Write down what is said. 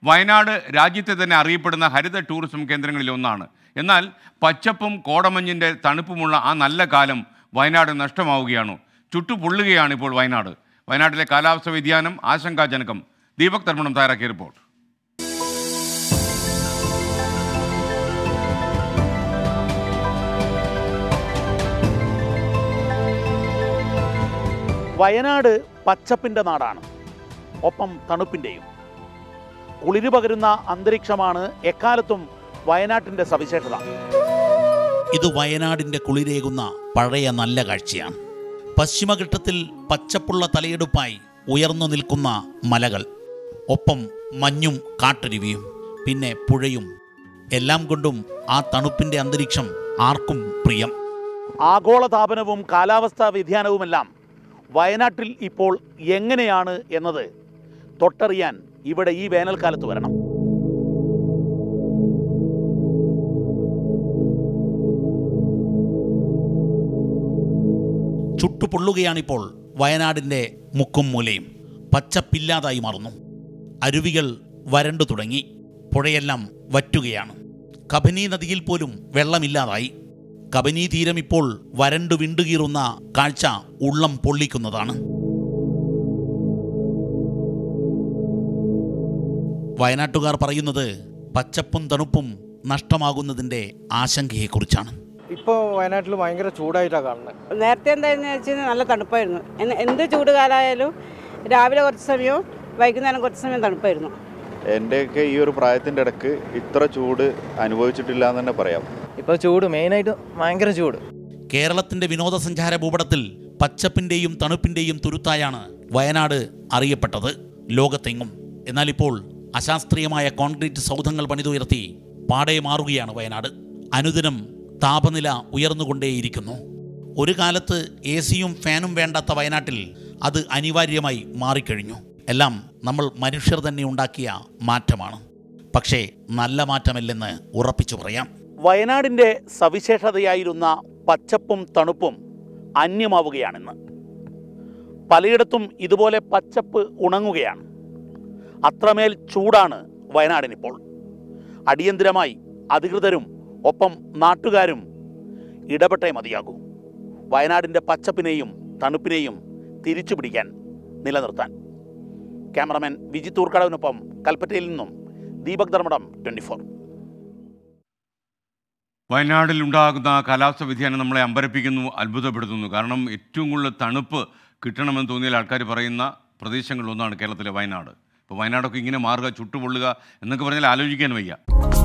വയനാട് രാജ്യത്തെ തന്നെ അറിയപ്പെടുന്ന ഹരിത ടൂറിസം കേന്ദ്രങ്ങളിൽ ഒന്നാണ് എന്നാൽ പച്ചപ്പും കോടമഞ്ഞിൻ്റെ തണുപ്പുമുള്ള ആ നല്ല കാലം വയനാട് നഷ്ടമാവുകയാണോ ചുട്ടുപൊള്ളുകയാണ് ഇപ്പോൾ വയനാട് വയനാട്ടിലെ കാലാവസ്ഥ വ്യതിയാനം ആശങ്കാജനകം ദീപക് തർമ്മണം തയ്യാറാക്കിയ റിപ്പോർട്ട് വയനാട് പച്ചപ്പിൻ്റെ നാടാണ് ഒപ്പം തണുപ്പിൻ്റെയും കുളിര് പകരുന്ന അന്തരീക്ഷമാണ് എക്കാലത്തും വയനാട്ടിൻ്റെ സവിശേഷത ഇത് വയനാടിന്റെ കുളിരേകുന്ന പഴയ നല്ല കാഴ്ചയാണ് പശ്ചിമഘട്ടത്തിൽ പച്ചപ്പുള്ള തലയെടുപ്പായി ഉയർന്നു നിൽക്കുന്ന മലകൾ ഒപ്പം മഞ്ഞും കാട്ടരുവിയും പിന്നെ പുഴയും എല്ലാം കൊണ്ടും ആ തണുപ്പിന്റെ അന്തരീക്ഷം ആർക്കും പ്രിയം ആഗോളതാപനവും കാലാവസ്ഥാ വ്യതിയാനവുമെല്ലാം വയനാട്ടിൽ ഇപ്പോൾ എങ്ങനെയാണ് എന്നത് തൊട്ടറിയാൻ ഇവിടെ ഈ വേനൽക്കാലത്ത് വരണം ചുട്ടുപൊള്ളുകയാണിപ്പോൾ വയനാടിന്റെ മുക്കും മൂലയും പച്ചപ്പില്ലാതായി മാറുന്നു അരുവികൾ വരണ്ടു തുടങ്ങി പുഴയെല്ലാം വറ്റുകയാണ് കബനി നദിയിൽ പോലും വെള്ളമില്ലാതായി കബനി തീരം ഇപ്പോൾ വരണ്ടു വിണ്ടുകീറുന്ന കാഴ്ച ഉള്ളം പൊള്ളിക്കുന്നതാണ് വയനാട്ടുകാർ പറയുന്നത് പച്ചപ്പും തണുപ്പും നഷ്ടമാകുന്നതിൻ്റെ ആശങ്കയെക്കുറിച്ചാണ് ഇപ്പോൾ വയനാട്ടിൽ ഭയങ്കര ചൂടായിട്ടാണ് കാണുന്നത് നേരത്തെ എന്തായിരുന്നു വെച്ചാൽ നല്ല തണുപ്പായിരുന്നു എന്ന- എന്ത് ചൂട് കാലമായാലും രാവിലെ കുറച്ച് സമയവും വൈകുന്നേരം കുറച്ച് സമയം തണുപ്പായിരുന്നു എൻ്റെയൊക്കെ ഈ ഒരു പ്രായത്തിൻ്റെ ഇടക്ക് ഇത്ര ചൂട് അനുഭവിച്ചിട്ടില്ല എന്ന് തന്നെ പറയാം ഇപ്പോൾ ചൂട് മെയിനായിട്ട് ഭയങ്കര ചൂട് കേരളത്തിന്റെ വിനോദസഞ്ചാര ഭൂപടത്തിൽ പച്ചപ്പിന്റെയും തണുപ്പിന്റെയും തുരുത്തായാണ് വയനാട് അറിയപ്പെട്ടത് ലോകത്തെങ്ങും എന്നാൽ ഇപ്പോൾ അശാസ്ത്രീയമായ കോൺക്രീറ്റ് സൗധങ്ങൾ പണിതുയർത്തി പാടെ മാറുകയാണ് വയനാട് അനുദിനം താപനില ഉയർന്നുകൊണ്ടേയിരിക്കുന്നു ഒരു കാലത്ത് എ സിയും ഫാനും വേണ്ടാത്ത വയനാട്ടിൽ അത് അനിവാര്യമായി മാറിക്കഴിഞ്ഞു എല്ലാം നമ്മൾ മനുഷ്യർ തന്നെ ഉണ്ടാക്കിയ മാറ്റമാണ് പക്ഷേ നല്ല മാറ്റമല്ലെന്ന് ഉറപ്പിച്ചു പറയാം വയനാടിൻ്റെ സവിശേഷതയായിരുന്ന പച്ചപ്പും തണുപ്പും അന്യമാവുകയാണിന്ന് പലയിടത്തും ഇതുപോലെ പച്ചപ്പ് ഉണങ്ങുകയാണ് അത്രമേൽ ചൂടാണ് വയനാടിനിപ്പോൾ അടിയന്തിരമായി അധികൃതരും ഒപ്പം നാട്ടുകാരും ഇടപെട്ടേ മതിയാകൂ വയനാടിൻ്റെ പച്ചപ്പിനെയും തണുപ്പിനെയും തിരിച്ചു പിടിക്കാൻ നിലനിർത്താൻ ക്യാമറമാൻ വിജിത് തൂർക്കടവിനൊപ്പം കൽപ്പറ്റയിൽ നിന്നും ദീപക് ധർമ്മടം ട്വൻറ്റി ഫോർ വയനാട്ടിൽ ഉണ്ടാകുന്ന കാലാവസ്ഥ വ്യതിയാനം നമ്മളെ അമ്പരപ്പിക്കുന്നു അത്ഭുതപ്പെടുത്തുന്നു കാരണം ഏറ്റവും കൂടുതൽ തണുപ്പ് കിട്ടണമെന്ന് തോന്നിയാൽ ആൾക്കാർ പറയുന്ന പ്രദേശങ്ങളിലൊന്നാണ് കേരളത്തിലെ വയനാട് ഇപ്പോൾ വയനാടൊക്കെ ഇങ്ങനെ മാറുക ചുട്ടുപൊള്ളുക എന്നൊക്കെ പറഞ്ഞാൽ ആലോചിക്കാൻ വയ്യ